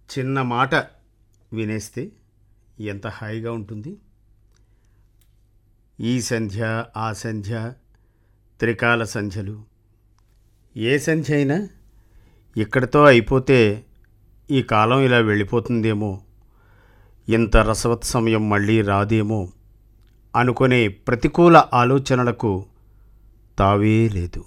చిన్న మాట వినేస్తే ఎంత హాయిగా ఉంటుంది ఈ సంధ్య ఆ సంధ్య త్రికాల సంధ్యలు ఏ సంధ్య అయినా ఇక్కడితో అయిపోతే ఈ కాలం ఇలా వెళ్ళిపోతుందేమో ఇంత రసవత్ సమయం మళ్ళీ రాదేమో అనుకునే ప్రతికూల ఆలోచనలకు తావే లేదు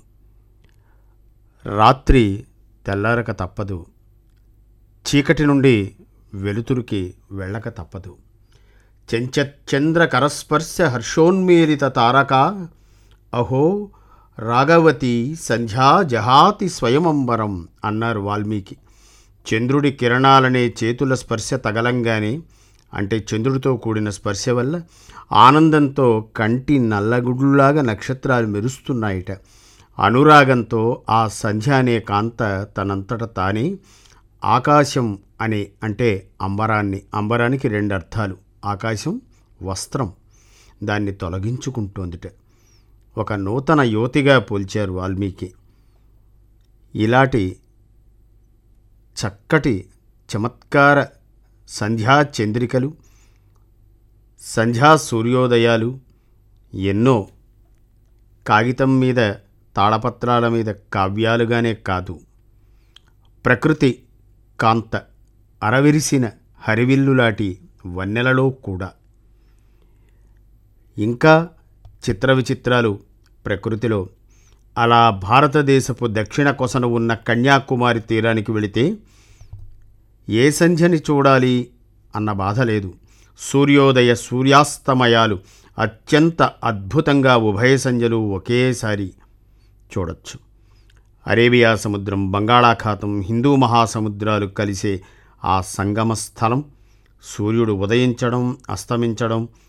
రాత్రి తెల్లారక తప్పదు చీకటి నుండి వెలుతురుకి వెళ్ళక తప్పదు చెంచచంద్ర కరస్పర్శ హర్షోన్మీలిత తారక అహో రాగవతి సంధ్యా జహాతి స్వయమంబరం అన్నారు వాల్మీకి చంద్రుడి కిరణాలనే చేతుల స్పర్శ తగలంగానే అంటే చంద్రుడితో కూడిన స్పర్శ వల్ల ఆనందంతో కంటి నల్లగుడ్లులాగా నక్షత్రాలు మెరుస్తున్నాయిట అనురాగంతో ఆ సంధ్య అనే కాంత తనంతట తానే ఆకాశం అనే అంటే అంబరాన్ని అంబరానికి రెండు అర్థాలు ఆకాశం వస్త్రం దాన్ని తొలగించుకుంటోందిట ఒక నూతన యువతిగా పోల్చారు వాల్మీకి ఇలాంటి చక్కటి చమత్కార సంధ్యా చంద్రికలు సంధ్యా సూర్యోదయాలు ఎన్నో కాగితం మీద తాళపత్రాల మీద కావ్యాలుగానే కాదు ప్రకృతి కాంత అరవిరిసిన హరివిల్లులాటి వన్నెలలో కూడా ఇంకా చిత్ర విచిత్రాలు ప్రకృతిలో అలా భారతదేశపు దక్షిణ కొసన ఉన్న కన్యాకుమారి తీరానికి వెళితే ఏ సంధ్యని చూడాలి అన్న బాధ లేదు సూర్యోదయ సూర్యాస్తమయాలు అత్యంత అద్భుతంగా ఉభయ సంధ్యలు ఒకేసారి చూడొచ్చు అరేబియా సముద్రం బంగాళాఖాతం హిందూ మహాసముద్రాలు కలిసే ఆ సంగమ స్థలం సూర్యుడు ఉదయించడం అస్తమించడం